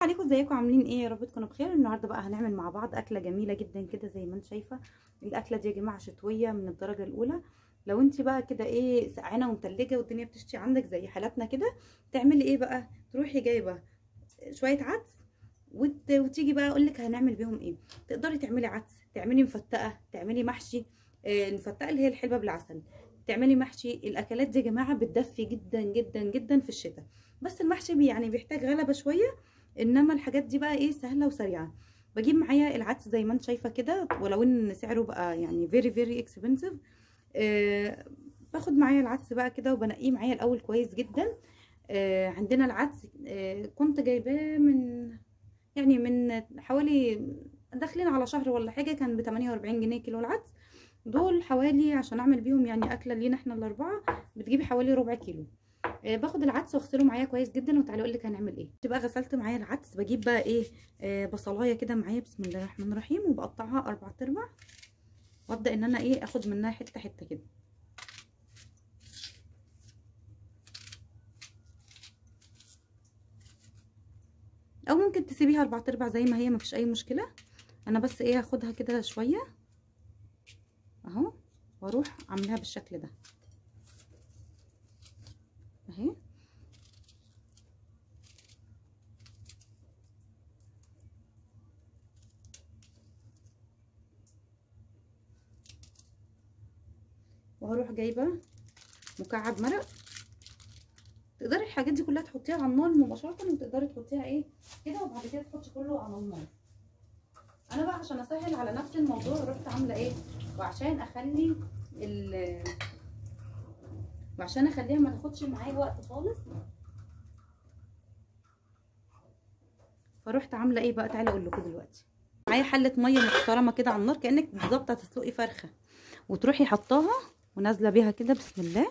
عليكم ازيكم عاملين ايه يا رب تكونوا بخير النهارده بقى هنعمل مع بعض اكله جميله جدا كده زي ما انت شايفه الاكله دي يا جماعه شتويه من الدرجه الاولى لو انت بقى كده ايه سقعانه ومتلجه والدنيا بتشتي عندك زي حالاتنا كده تعملي ايه بقى تروحي جايبه شويه عدس وت... وتيجي بقى اقول لك هنعمل بيهم ايه تقدري تعملي عدس تعملي مفتقه تعملي محشي آه المفتقه اللي هي الحلبه بالعسل تعملي محشي الاكلات دي يا جماعه بتدفي جدا جدا جدا في الشتاء بس المحشي يعني بيحتاج غلبه شويه انما الحاجات دي بقى ايه سهله وسريعه بجيب معايا العدس زي ما انت شايفه كده ولو ان سعره بقى يعني فيري فيري اكسبنسيف باخد معايا العدس بقى كده وبنقيه معايا الاول كويس جدا آه عندنا العدس آه كنت جايباه من يعني من حوالي داخلين على شهر ولا حاجه كان ب 48 جنيه كيلو العدس دول حوالي عشان اعمل بيهم يعني اكله لينا احنا الاربعه بتجيبي حوالي ربع كيلو آه باخد العدس واغسله معايا كويس جدا وتعالي اقول لك هنعمل ايه تبقى غسلت معايا العدس بجيب بقى ايه آه بصلايه كده معايا بسم الله الرحمن الرحيم وبقطعها اربع ارباع وابدا ان انا ايه اخد منها حته حته كده او ممكن تسيبيها اربع ارباع زي ما هي مفيش اي مشكله انا بس ايه هاخدها كده شويه اهو واروح عاملاها بالشكل ده اهي وهروح جايبه مكعب مرق تقدري الحاجات دي كلها تحطيها على النار مباشره وتقدري تحطيها ايه كده وبعد كده تحطي كله على النار انا بقى عشان اسهل على نفسي الموضوع رحت عامله ايه وعشان اخلي ال وعشان اخليها ما تاخدش معايا وقت خالص فروحت عامله ايه بقى تعالى اقول لكم دلوقتي معايا حله ميه محترمه كده على النار كانك بالظبط هتسلقي فرخه وتروحي حطاها ونازله بيها كده بسم الله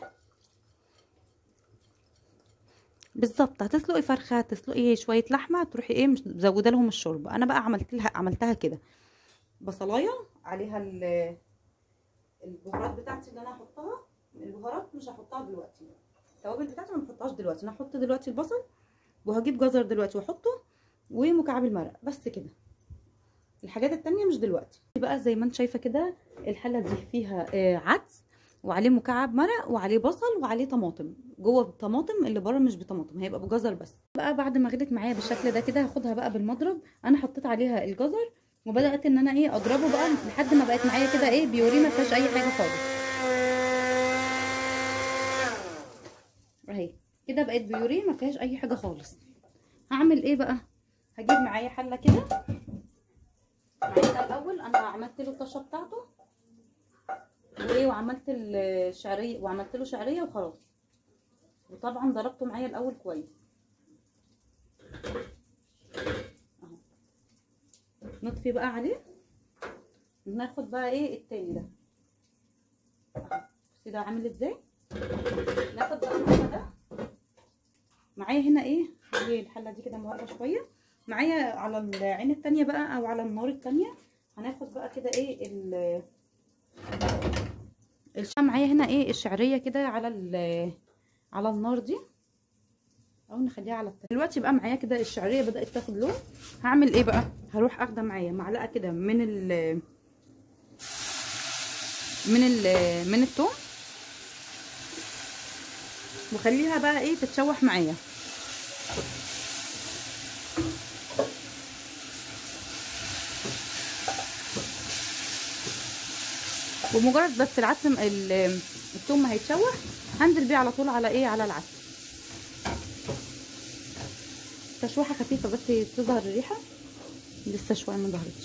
بالظبط هتسلقي فرخه هتسلقي شويه لحمه تروحي ايه مش مزوده لهم الشوربه انا بقى عملت لها عملتها كده بصلايه عليها البهارات بتاعتي اللي انا هحطها البهارات مش هحطها دلوقتي التوابل بتاعتي ما بحطهاش دلوقتي انا هحط دلوقتي البصل وهجيب جزر دلوقتي واحطه ومكعب المرق بس كده الحاجات التانية مش دلوقتي بقى زي ما انت شايفه كده الحله دي فيها آه عدس وعليه مكعب مرق وعليه بصل وعليه طماطم جوه الطماطم اللي بره مش بطماطم هيبقى بجزر بس بقى بعد ما غلت معايا بالشكل ده كده هاخدها بقى بالمضرب انا حطيت عليها الجزر وبدات ان انا ايه اضربه بقى لحد ما بقت معايا كده ايه بيوري ما فيهاش اي حاجه خالص اهي كده بقت بيوري ما فيهاش اي حاجه خالص هعمل ايه بقى هجيب معايا حله كده معايا الاول انا عملت له الطشه بتاعته وايه وعملت الشعريه وعملت له شعريه وخلاص وطبعا ضربته معايا الاول كويس اهو نطفي بقى عليه ناخد بقى ايه التاني ده اهو بصي ده عامل ازاي ناخد بقى الحله ده معايا هنا ايه الحله دي كده موقفه شويه معايا على العين التانية بقى او على النار التانية هناخد بقى كده ايه ال الشام معايا هنا ايه الشعريه كده على على النار دي او نخليها على التانية. دلوقتي بقى معايا كده الشعريه بدات تاخد لون هعمل ايه بقى هروح اخده معايا معلقه كده من ال من ال من الثوم وخليها بقى ايه تتشوح معايا ومجرد بس العدس الثوم ما هيتشوح هنزل بيه على طول على ايه على العدس تشويحه خفيفه بس تظهر الريحه لسه شويه ما ظهرتش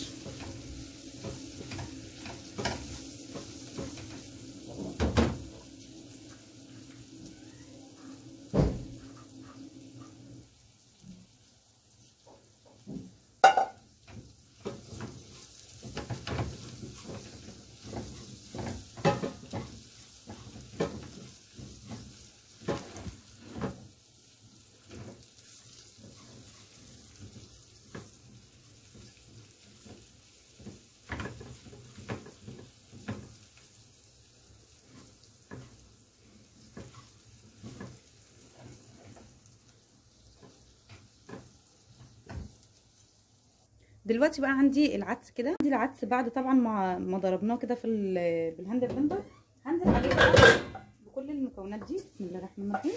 دلوقتي بقى عندي العدس كده عندي العدس بعد طبعا ما ما ضربناه كده في بالهاند بلندر هنزل عليه بقى بكل المكونات دي بسم الله الرحمن الرحيم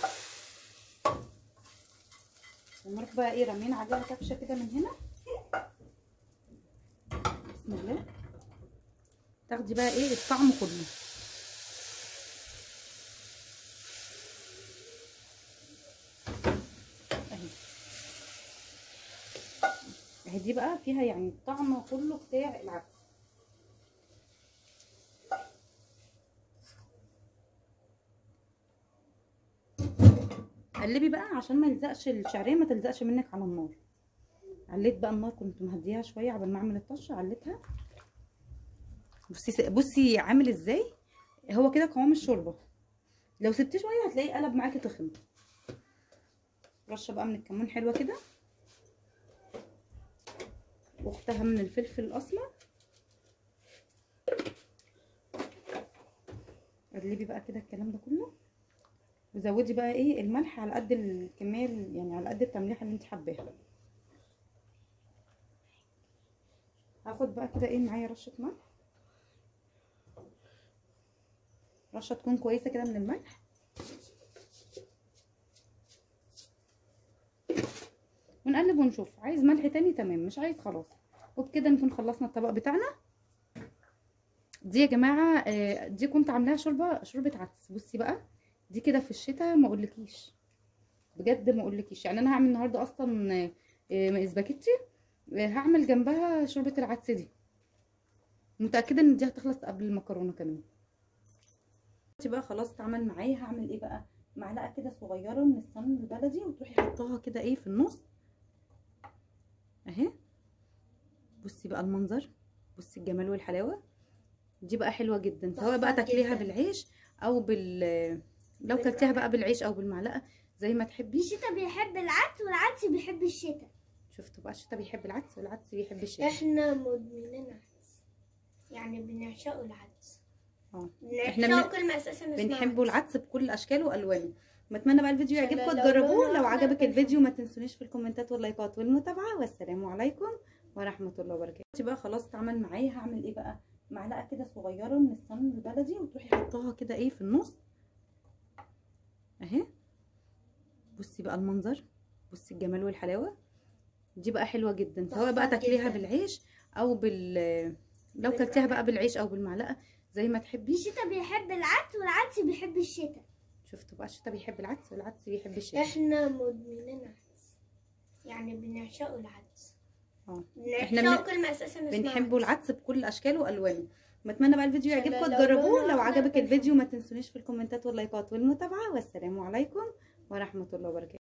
ونروح بقى ايه رامين عليها كبشه كده من هنا بسم الله تاخدي بقى ايه الطعم كله اهي اهي دي بقى فيها يعني الطعم كله بتاع العدس قلبي بقى عشان ما يلزقش الشعريه ما تلزقش منك على النار عليت بقى النار كنت مهديها شويه قبل ما اعمل الطشه عليتها بصي بصي عامل ازاي هو كده قوام الشوربه لو سبتيه شويه هتلاقيه قلب معاكي تخن رشه بقى من الكمون حلوه كده واختها من الفلفل الاسمر قلبي بقى كده الكلام ده كله وزودي بقى ايه الملح على قد الكميه يعني على قد التمليحه اللي انت حباها هاخد بقى كده ايه معايا رشه ملح رشه تكون كويسه كده من الملح ونقلب ونشوف عايز ملح تاني تمام مش عايز خلاص وبكده نكون خلصنا الطبق بتاعنا دي يا جماعه دي كنت عاملاها شوربه شوربه عدس بصي بقى دي كده في الشتاء ما اقولكيش بجد ما اقولكيش يعني انا هعمل النهارده اصلا سباكيتي هعمل جنبها شوربه العدس دي متاكده ان دي هتخلص قبل المكرونه كمان دلوقتي بقى خلاص اتعمل معايا هعمل ايه بقى معلقه كده صغيره من السمن البلدي وتروحي حطاها كده ايه في النص اهي بصي بقى المنظر بصي الجمال والحلاوه دي بقى حلوه جدا سواء بقى تاكليها بالعيش او بال لو كلتيها بقى بالعيش او بالمعلقه زي ما تحبي الشتا بيحب العدس والعدس بيحب الشتا شفتوا بقى الشتا بيحب العدس والعدس بيحب الشتا احنا مدمنين عدس يعني بنعشقوا العدس اه احنا بنعشقوا كلمه اساسا بنحبوا العدس بكل اشكاله والوانه بتمنى بقى الفيديو يعجبكم تجربوه لو عجبك الفيديو ما تنسونيش في الكومنتات واللايكات والمتابعه والسلام عليكم ورحمه الله وبركاته بقى خلاص اتعمل معايا هعمل ايه بقى معلقه كده صغيره من السمن البلدي وتروحي حطاها كده ايه في النص اهي بصي بقى المنظر بصي الجمال والحلاوه دي بقى حلوه جدا سواء بقى تاكليها بالعيش او بال لو كلتيها بقى بالعيش او بالمعلقه زي ما تحبي الشتا بيحب العدس والعدس بيحب الشتا شفتوا بقى الشتا بيحب العدس والعدس بيحب الشتا احنا مدمنين عدس يعني بنعشقوا العدس اه احنا بن... كلمه اساسا بنحبوا العدس بكل اشكاله والوانه بتمنى بقى الفيديو يعجبكم تجربوه لو عجبك الفيديو ما تنسونيش في الكومنتات واللايكات والمتابعه والسلام عليكم ورحمه الله وبركاته